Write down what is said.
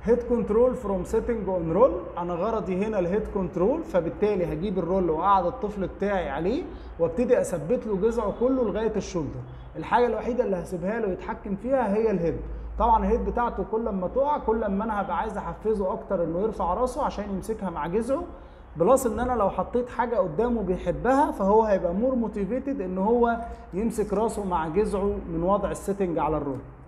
هيد كنترول فروم سيتنج اون رول انا غرضي هنا الهيد كنترول فبالتالي هجيب الرول واقعد الطفل بتاعي عليه وابتدي اثبت له جذعه كله لغايه الشولدر الحاجه الوحيده اللي هسيبها له يتحكم فيها هي الهيد طبعا الهيد بتاعته كل ما تقع كل ما انا هبقى عايز احفزه اكتر انه يرفع راسه عشان يمسكها مع جذعه بلس ان انا لو حطيت حاجه قدامه بيحبها فهو هيبقى مور موتيفيتد ان هو يمسك راسه مع جذعه من وضع السيتنج على الرول